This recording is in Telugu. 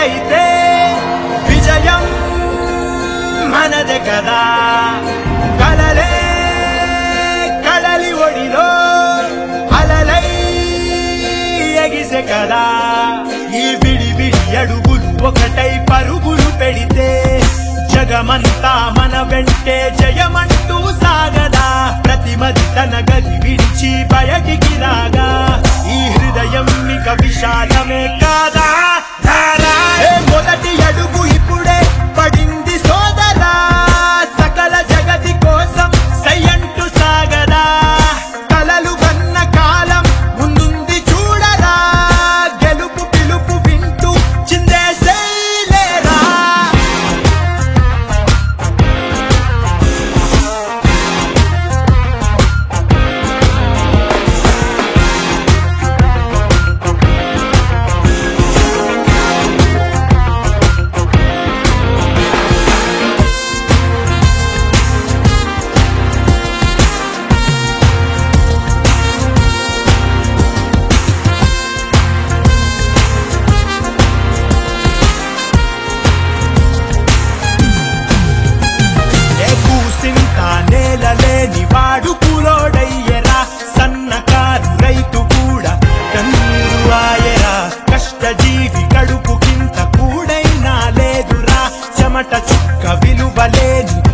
ఒకటైతే విజయం మనదే కదా కలలే కడలి ఒడిలో అలలై ఎగిసే కదా ఈ విడి విడి అడుగులు ఒకటై పరుగులు పెడితే జగమంతా మన వెంటే జయమంటూ సాగదా ప్రతిమది తన గది విడిచి బయటికి రాగా ఈ హృదయం ఇక విశాలమే కాదా ధారా ఏ మొదటి అడుగు ఇప్పుడే పడింది సోదరా సకల జగతి కోసం సయ్యంటూ సాగదా కలలు కన్న కాలం ముందుంది చూడరా గెలుపు పిలుపు వింటూ చిందేసేలేరా ఏ కూసింత నేలలేని వాడు కూలోడయ్యరా సన్నకారు రైతు కూడా కన్నీరు ఆయరా కష్టజీవి కడుపు కింత కూడైనా లేదురా చెమట చుక్క విలువలేని